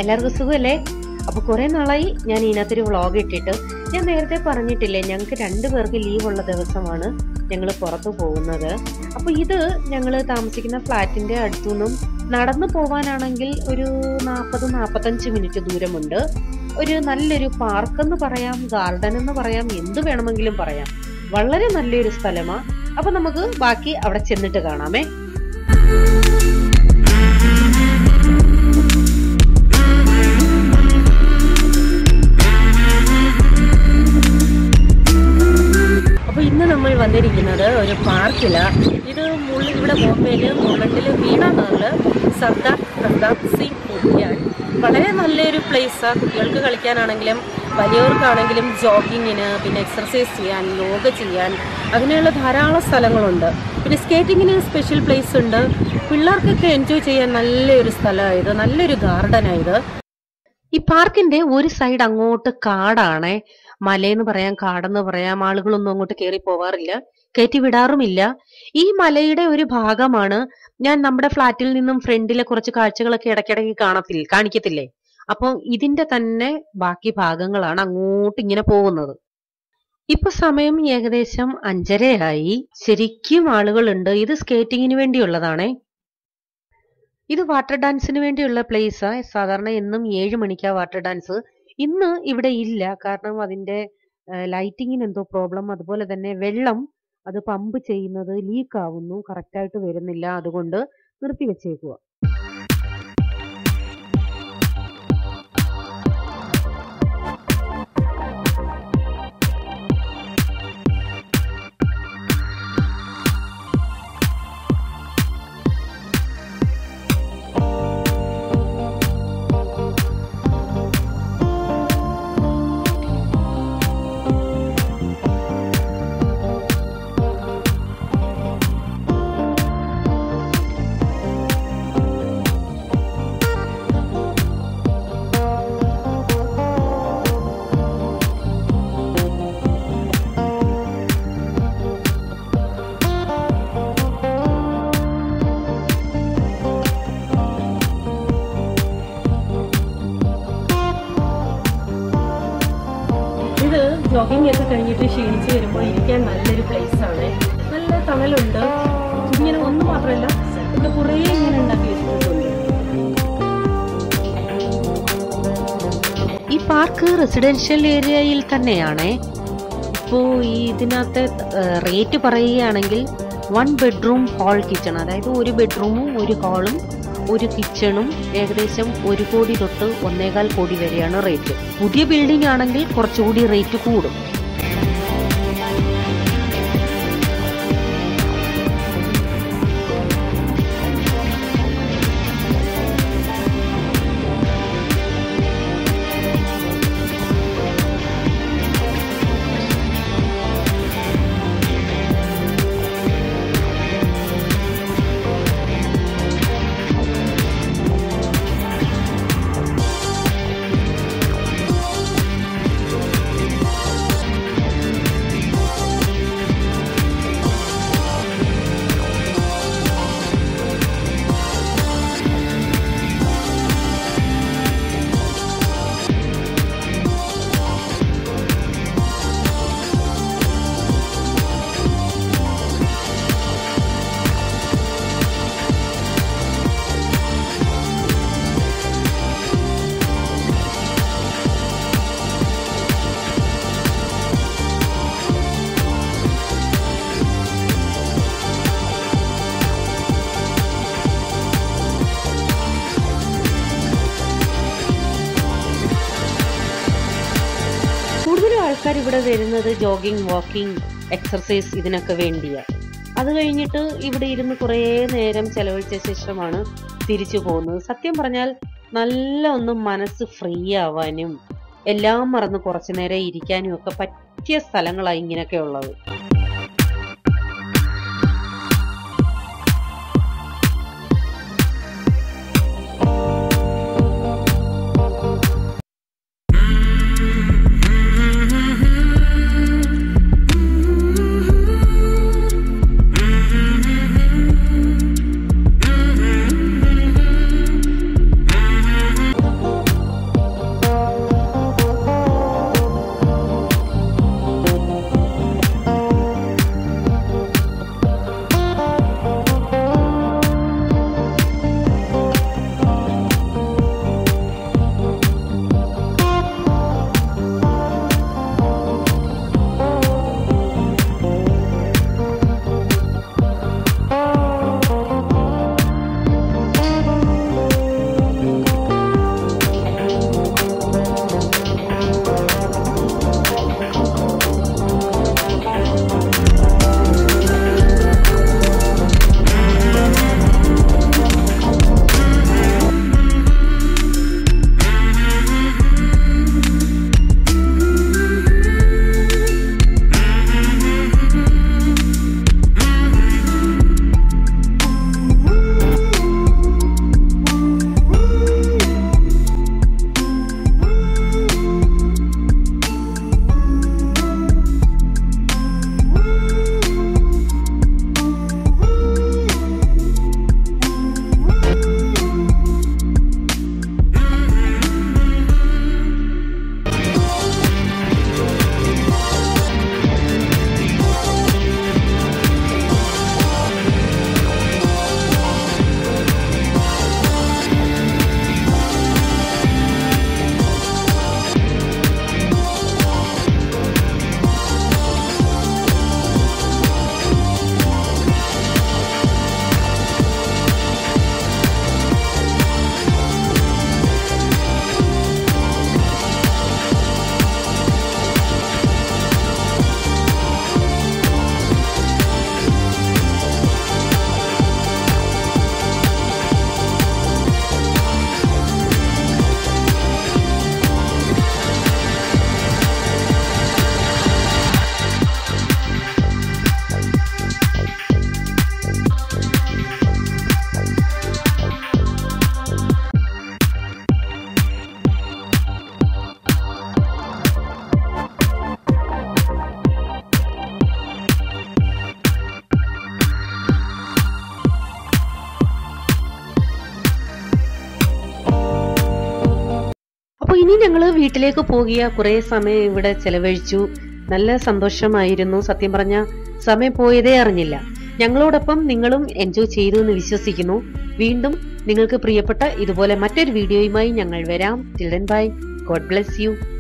എല്ലാവർക്കും സുഖമല്ലേ അപ്പൊ കുറെ നാളായി ഞാൻ ഇതിനകത്തൊരു വ്ളോഗ് ഇട്ടിട്ട് ഞാൻ നേരത്തെ പറഞ്ഞിട്ടില്ലേ ഞങ്ങൾക്ക് രണ്ടു പേർക്ക് ലീവ് ഉള്ള ദിവസമാണ് ഞങ്ങൾ പുറത്തു പോകുന്നത് അപ്പൊ ഇത് ഞങ്ങൾ താമസിക്കുന്ന ഫ്ലാറ്റിന്റെ അടുത്തുനിന്നും നടന്നു പോവാനാണെങ്കിൽ ഒരു നാൽപ്പത് നാൽപ്പത്തഞ്ച് മിനിറ്റ് ദൂരമുണ്ട് ഒരു നല്ലൊരു പാർക്ക് എന്ന് പറയാം ഗാർഡൻ എന്ന് പറയാം എന്ത് വേണമെങ്കിലും പറയാം വളരെ നല്ലൊരു സ്ഥലമാ അപ്പൊ നമുക്ക് ബാക്കി അവിടെ ചെന്നിട്ട് കാണാമേ അപ്പൊ ഇന്ന് നമ്മൾ വന്നിരിക്കുന്നത് ഒരു പാർക്കിലാ ഇത് മുള്ള ഇവിടെ ബോംബെയില് മുള്ളണ്ടില് വീണ നഗറില് സർദാർ പ്രതാപ് സിംഗ് ഉദ്യാൻ വളരെ നല്ലൊരു പ്ലേസാ കുട്ടികൾക്ക് കളിക്കാനാണെങ്കിലും വലിയവർക്കാണെങ്കിലും ജോഗിങ്ങിന് പിന്നെ എക്സർസൈസ് ചെയ്യാൻ യോഗ ചെയ്യാൻ അങ്ങനെയുള്ള ധാരാളം സ്ഥലങ്ങളുണ്ട് പിന്നെ സ്കേറ്റിങ്ങിന് സ്പെഷ്യൽ പ്ലേസ് ഉണ്ട് പിള്ളേർക്കൊക്കെ എൻജോയ് ചെയ്യാൻ നല്ലൊരു സ്ഥലമായത് നല്ലൊരു ഗാർഡനായത് ഈ പാർക്കിന്റെ ഒരു സൈഡ് അങ്ങോട്ട് കാടാണേ മലയെന്ന് പറയാം കാടെന്ന് പറയാം ആളുകളൊന്നും അങ്ങോട്ട് കയറി പോവാറില്ല കയറ്റി വിടാറുമില്ല ഈ മലയുടെ ഒരു ഭാഗമാണ് ഞാൻ നമ്മുടെ ഫ്ലാറ്റിൽ നിന്നും ഫ്രണ്ടിലെ കുറച്ച് കാഴ്ചകളൊക്കെ ഇടയ്ക്കിടയ്ക്ക് കാണത്തില്ല കാണിക്കത്തില്ലേ അപ്പൊ ഇതിന്റെ തന്നെ ബാക്കി ഭാഗങ്ങളാണ് അങ്ങോട്ട് ഇങ്ങനെ പോകുന്നത് ഇപ്പൊ സമയം ഏകദേശം അഞ്ചരയായി ശരിക്കും ആളുകളുണ്ട് ഇത് സ്കേറ്റിങ്ങിന് വേണ്ടിയുള്ളതാണേ ഇത് വാട്ടർ ഡാൻസിന് വേണ്ടിയുള്ള പ്ലേസാ സാധാരണ എന്നും ഏഴ് മണിക്കാ വാട്ടർ ഡാൻസ് ഇന്ന് ഇവിടെ ഇല്ല കാരണം അതിന്റെ ലൈറ്റിങ്ങിന് എന്തോ പ്രോബ്ലം അതുപോലെ തന്നെ വെള്ളം അത് പമ്പ് ചെയ്യുന്നത് ലീക്ക് ആവുന്നു കറക്റ്റ് ആയിട്ട് വരുന്നില്ല അതുകൊണ്ട് നിർത്തി വെച്ചേക്കുക ഇത് ജോഗിങ് ഒക്കെ കഴിഞ്ഞിട്ട് ക്ഷീണിച്ച് വരുമ്പോൾ ഇരിക്കാൻ നല്ലൊരു പ്ലേസ് ആണ് നല്ല തണലുണ്ട് ഇങ്ങനെ ഒന്ന് മാത്രമല്ല ഇവിടെ കുറേ ഇങ്ങനെ ഉണ്ടാക്കി വെച്ചിട്ടുണ്ട് ഈ പാർക്ക് റെസിഡൻഷ്യൽ ഏരിയയിൽ തന്നെയാണേ ഇപ്പോ ഈ ഇതിനകത്തെ റേറ്റ് പറയുകയാണെങ്കിൽ വൺ ബെഡ്റൂം ഹാൾ കിച്ചൺ അതായത് ഒരു ബെഡ്റൂമും ഒരു ഹാളും ഒരു കിച്ചണും ഏകദേശം ഒരു കോടി തൊട്ട് ഒന്നേകാൽ കോടി വരെയാണ് റേറ്റ് പുതിയ ബിൽഡിംഗ് ആണെങ്കിൽ കുറച്ചുകൂടി റേറ്റ് കൂടും കൂടുതലും ആൾക്കാർ ഇവിടെ വരുന്നത് ജോഗിങ് വാക്കിംഗ് എക്സർസൈസ് ഇതിനൊക്കെ വേണ്ടിയാ അത് കഴിഞ്ഞിട്ട് ഇവിടെ ഇരുന്ന് കുറേ നേരം ചെലവഴിച്ച ശേഷമാണ് തിരിച്ചു പോകുന്നത് സത്യം പറഞ്ഞാൽ നല്ല ഒന്ന് മനസ്സ് ഫ്രീ ആവാനും എല്ലാം മറന്ന് കുറച്ചു നേരം ഇരിക്കാനും ഒക്കെ പറ്റിയ സ്ഥലങ്ങളാണ് ഇങ്ങനെയൊക്കെ ഉള്ളത് ഞങ്ങള് വീട്ടിലേക്ക് പോകുക കുറെ സമയം ഇവിടെ ചെലവഴിച്ചു നല്ല സന്തോഷമായിരുന്നു സത്യം പറഞ്ഞ സമയം പോയതേ അറിഞ്ഞില്ല ഞങ്ങളോടൊപ്പം നിങ്ങളും എൻജോയ് ചെയ്തു എന്ന് വിശ്വസിക്കുന്നു വീണ്ടും നിങ്ങൾക്ക് പ്രിയപ്പെട്ട ഇതുപോലെ മറ്റൊരു വീഡിയോയുമായി ഞങ്ങൾ വരാം children bye God bless U